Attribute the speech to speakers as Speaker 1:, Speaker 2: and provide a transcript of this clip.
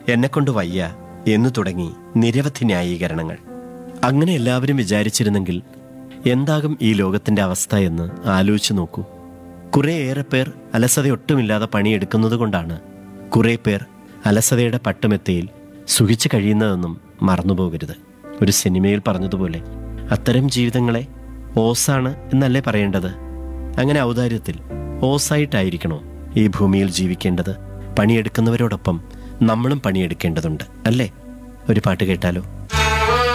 Speaker 1: എന്നെക്കൊണ്ട് വയ്യ എന്നു തുടങ്ങി നിരവധി ന്യായീകരണങ്ങൾ അങ്ങനെ എല്ലാവരും വിചാരിച്ചിരുന്നെങ്കിൽ എന്താകും ഈ ലോകത്തിന്റെ അവസ്ഥ എന്ന് ആലോചിച്ചു നോക്കൂ കുറേയേറെ പേർ അലസതയൊട്ടുമില്ലാതെ പണിയെടുക്കുന്നത് കൊണ്ടാണ് കുറേ പേർ അലസതയുടെ പട്ടുമെത്തയിൽ സുഖിച്ചു കഴിയുന്നതെന്നും മറന്നുപോകരുത് ഒരു സിനിമയിൽ പറഞ്ഞതുപോലെ അത്തരം ജീവിതങ്ങളെ ഓസാണ് എന്നല്ലേ പറയേണ്ടത് അങ്ങനെ ഔദാര്യത്തിൽ ഓസായിട്ടായിരിക്കണോ ഈ ഭൂമിയിൽ ജീവിക്കേണ്ടത് പണിയെടുക്കുന്നവരോടൊപ്പം നമ്മളും പണിയെടുക്കേണ്ടതുണ്ട് അല്ലേ ഒരു പാട്ട് കേട്ടാലോ